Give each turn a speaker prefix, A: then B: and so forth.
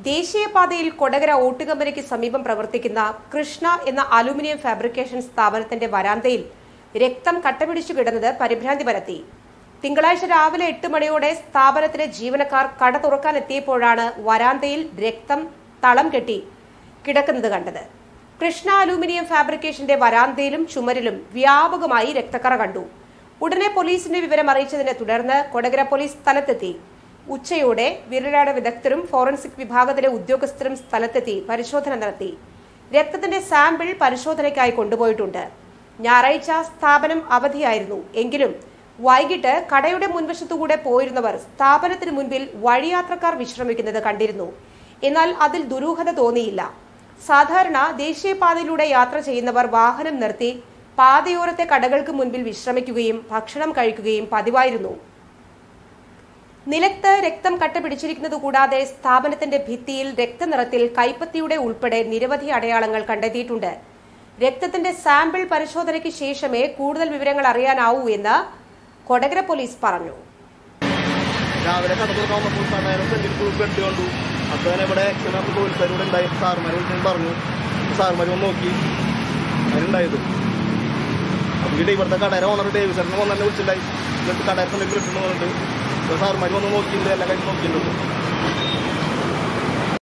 A: ദേശീയപാതയിൽ കൊടകര ഓട്ടുകമ്പനിക്ക് സമീപം പ്രവർത്തിക്കുന്ന കൃഷ്ണ എന്ന അലുമിനിയം ഫാബ്രിക്കേഷൻ സ്ഥാപനത്തിന്റെ വരാന്തയിൽ രക്തം കട്ടപിടിച്ചു കിടന്നത് പരിഭ്രാന്തി പരത്തി തിങ്കളാഴ്ച രാവിലെ എട്ട് മണിയോടെ സ്ഥാപനത്തിലെ ജീവനക്കാർ കട തുറക്കാനെത്തിയപ്പോഴാണ് വരാന്തയിൽ രക്തം തളം കെട്ടി കിടക്കുന്നത് കണ്ടത് കൃഷ്ണ അലൂമിനിയം ഫാബ്രിക്കേഷന്റെ വരാന്തയിലും ചുമരിലും വ്യാപകമായി രക്തക്കറ കണ്ടു ഉടനെ പോലീസിന്റെ വിവരം അറിയിച്ചതിനെ തുടർന്ന് കൊടകര പോലീസ് സ്ഥലത്തെത്തി ഉച്ചയോടെ വിരലാട വിദഗ്ധരും ഫോറൻസിക് വിഭാഗത്തിലെ ഉദ്യോഗസ്ഥരും സ്ഥലത്തെത്തി പരിശോധന നടത്തി രക്തത്തിന്റെ സാമ്പിൾ പരിശോധനയ്ക്കായി കൊണ്ടുപോയിട്ടുണ്ട് ഞായറാഴ്ച സ്ഥാപനം അവധിയായിരുന്നു എങ്കിലും വൈകിട്ട് കടയുടെ മുൻവശത്തുകൂടെ പോയിരുന്നവർ സ്ഥാപനത്തിന് മുൻപിൽ വഴിയാത്രക്കാർ വിശ്രമിക്കുന്നത് കണ്ടിരുന്നു എന്നാൽ അതിൽ ദുരൂഹത തോന്നിയില്ല സാധാരണ ദേശീയപാതയിലൂടെ യാത്ര ചെയ്യുന്നവർ വാഹനം നിർത്തി പാതയോരത്തെ കടകൾക്ക് മുൻപിൽ വിശ്രമിക്കുകയും ഭക്ഷണം കഴിക്കുകയും പതിവായിരുന്നു നിലത്ത് രക്തം കട്ട പിടിച്ചിരിക്കുന്നത് കൂടാതെ സ്ഥാപനത്തിന്റെ ഭിത്തിയിൽ രക്തനിറത്തിൽ കൈപ്പത്തിയുടെ ഉൾപ്പെടെ നിരവധി അടയാളങ്ങൾ കണ്ടെത്തിയിട്ടുണ്ട് രക്തത്തിന്റെ സാമ്പിൾ പരിശോധനയ്ക്ക് ശേഷമേ കൂടുതൽ വിവരങ്ങൾ അറിയാനാവൂ എന്ന് കൊടകര പോലീസ് പറഞ്ഞു
B: രാവിലെ കട തുറക്കാൻ വന്നപ്പോൾ സമയം ഫ്രണ്ടിൽ ഫുൾ ബ്ലഡ് കണ്ടു അപ്പോൾ തന്നെ ഇവിടെ നമുക്ക് പോലീസുകാരോട് ഉണ്ടായി സാറുമാർ വിളിച്ചു പറഞ്ഞു സാറുമാർ വന്ന് നോക്കി അതിനുണ്ടായത് അപ്പോൾ ഇവിടെ ഇവിടുത്തെ കടയുടെ ഓണർ ഡേവിസറിനെ വന്ന് തന്നെ വിളിച്ചിട്ടുണ്ടായി എന്നിട്ട് കടയുടെ ഫ്രണ്ടിൽ ബ്ലഡ് എന്ന് പറഞ്ഞിട്ട് അപ്പോൾ സാറുമാർ വന്ന് നോക്കിയിട്ടുണ്ട് എല്ലാ കാര്യം നോക്കിയിട്ടുണ്ട്